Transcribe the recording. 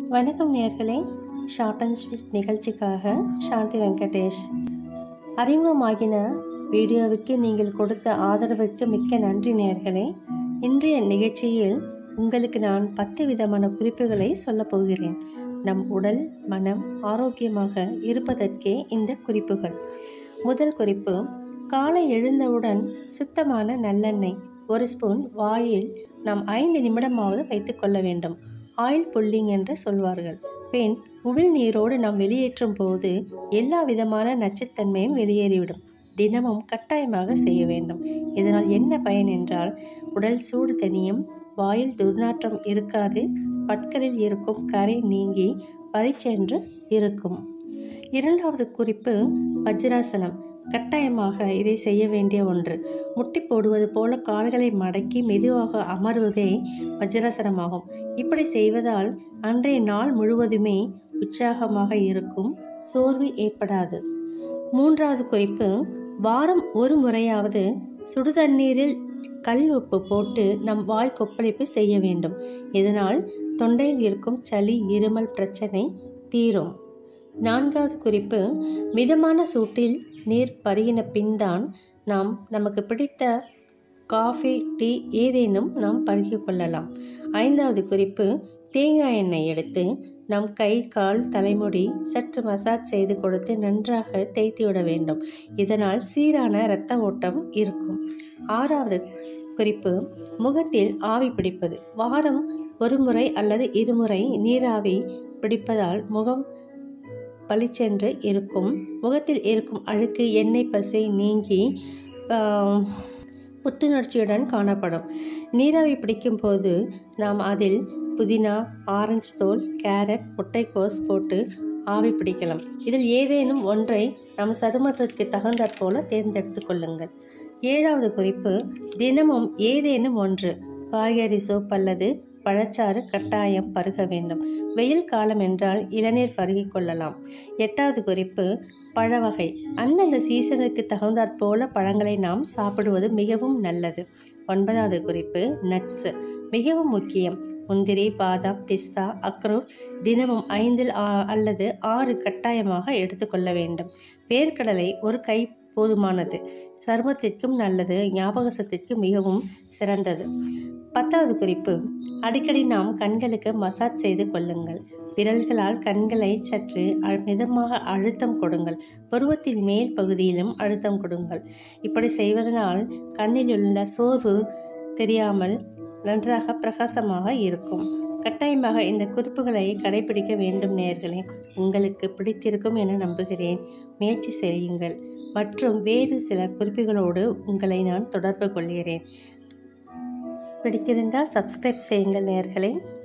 வணக்கம் நேர்களே short and sweet நிகழ்ச்சிக்காக சாந்தி வெங்கடேஷ் அறிமுகமாகின வீடியோவுக்கு நீங்கள் கொடுத்த ஆதரவுக்கு மிக்க நன்றி நேர்களே இன்றைய நிகழ்ச்சியில் உங்களுக்கு நான் பத்து விதமான குறிப்புகளை சொல்லப் போகிறேன் நம் உடல் மனம் ஆரோக்கியமாக இருப்பதற்கே இந்த குறிப்புகள் முதல் குறிப்பு காலை எழுந்தவுடன் சுத்தமான நல்லெண்ணெய் ஒரு ஸ்பூன் வாயில் நாம் ஐந்து நிமிடமாவது வைத்துக்கொள்ள வேண்டும் ஆயில் புல்லிங் என்று சொல்வார்கள் பெண் உமிழ் நீரோடு நாம் வெளியேற்றும் போது எல்லா விதமான நச்சுத்தன்மையும் வெளியேறிவிடும் தினமும் கட்டாயமாக செய்ய வேண்டும் இதனால் என்ன பயன் என்றால் உடல் சூடு தனியும் வாயில் துர்நாற்றம் இருக்காது பற்களில் இருக்கும் கரை நீங்கி பளிச்சென்று இருக்கும் இரண்டாவது குறிப்பு வஜ்ராசனம் கட்டாயமாக இதை செய்ய வேண்டிய ஒன்று முட்டி போடுவது போல கால்களை மடக்கி மெதுவாக அமர்வதே வஜ்ராசனமாகும் இப்படி செய்வதால் அன்றைய நாள் முழுவதுமே உற்சாகமாக இருக்கும் சோர்வு ஏற்படாது மூன்றாவது குறிப்பு வாரம் ஒரு முறையாவது சுடுதண்ணீரில் கல் உப்பு போட்டு நம் வாய் கொப்பளிப்பு செய்ய வேண்டும் இதனால் தொண்டையில் இருக்கும் சளி இருமல் பிரச்சனை தீரும் நான்காவது குறிப்பு மிதமான சூட்டில் நீர் பருகின பின்தான் நாம் நமக்கு பிடித்த காஃபி டீ ஏதேனும் நாம் பருகிக் கொள்ளலாம் ஐந்தாவது குறிப்பு தேங்காய் எண்ணெய் எடுத்து நம் கை கால் தலைமுடி சற்று மசாஜ் செய்து கொடுத்து நன்றாக தேய்த்து விட வேண்டும் இதனால் சீரான இரத்த ஓட்டம் இருக்கும் ஆறாவது குறிப்பு முகத்தில் ஆவி பிடிப்பது வாரம் ஒரு முறை அல்லது இருமுறை நீராவி பிடிப்பதால் முகம் பளிச்சென்று இருக்கும் முகத்தில் இருக்கும் அழுக்கு எண்ணெய் பசை நீங்கி புத்துணர்ச்சியுடன் காணப்படும் நீராவி பிடிக்கும் போது நாம் அதில் புதினா ஆரஞ்சு தோல் கேரட் முட்டைக்கோஸ் போட்டு ஆவி பிடிக்கலாம் இதில் ஏதேனும் ஒன்றை நம் சருமத்திற்கு தகுந்தாற் போல தேர்ந்தெடுத்து கொள்ளுங்கள் ஏழாவது குறிப்பு தினமும் ஏதேனும் ஒன்று காய்கறி சோப் அல்லது பழச்சாறு கட்டாயம் பருக வேண்டும் வெயில் காலம் என்றால் இளநீர் பருகிக் கொள்ளலாம் எட்டாவது குறிப்பு பழ வகை அந்தந்த சீசனுக்கு தகுந்தாற் போல பழங்களை நாம் சாப்பிடுவது மிகவும் நல்லது ஒன்பதாவது குறிப்பு நட்ஸ் மிகவும் முக்கியம் முந்திரி பாதாம் பிஸ்தா அக்ரோட் தினமும் ஐந்தில் அல்லது ஆறு கட்டாயமாக எடுத்துக்கொள்ள வேண்டும் வேர்க்கடலை ஒரு கை போதுமானது சருமத்திற்கும் நல்லது ஞாபகசத்திற்கு மிகவும் சிறந்தது பத்தாவது குறிப்பு அடிக்கடி நாம் கண்களுக்கு மசாஜ் செய்து கொள்ளுங்கள் விரல்களால் கண்களை சற்று மிதமாக அழுத்தம் கொடுங்கள் பருவத்தின் மேல் பகுதியிலும் அழுத்தம் கொடுங்கள் இப்படி செய்வதனால் கண்ணில் உள்ள சோர்வு தெரியாமல் நன்றாக பிரகாசமாக இருக்கும் கட்டாயமாக இந்த குறிப்புகளை கடைபிடிக்க வேண்டும் நேர்களே உங்களுக்கு பிடித்திருக்கும் என நம்புகிறேன் முயற்சி செய்யுங்கள் மற்றும் வேறு சில குறிப்புகளோடு உங்களை நான் தொடர்பு கொள்கிறேன் பிடித்திருந்தால் சப்ஸ்கிரைப் செய்யுங்கள் நேர்களே